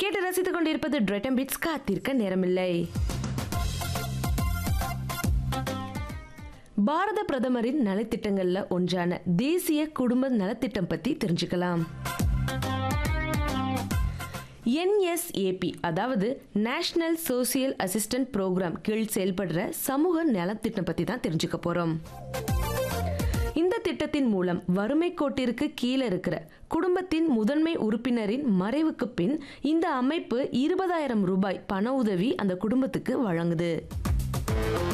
கேட்டு ரசித்துக் கொண்டிருப்பது ட்ரெட்டம் பிட்ஸ் காத்திருக்க நேரமில்லை பாரத பிரதமரின் நலத்திட்டங்கள்ல ஒன்றான தேசிய குடும்ப நலத்திட்டம் பத்தி தெரிஞ்சுக்கலாம் என்எஸ்ஏபி அதாவது நேஷனல் சோசியல் அசிஸ்டன்ட் ப்ரோக்ராம் கீழ் செயல்படுற சமூக நலத்திட்டம் பத்தி தான் தெரிஞ்சுக்க போறோம் இந்த திட்டத்தின் மூலம் வறுமை கோட்டிற்கு கீழே இருக்கிற குடும்பத்தின் முதன்மை உறுப்பினரின் மறைவுக்கு பின் இந்த அமைப்பு இருபதாயிரம் ரூபாய் பண உதவி அந்த குடும்பத்துக்கு வழங்குது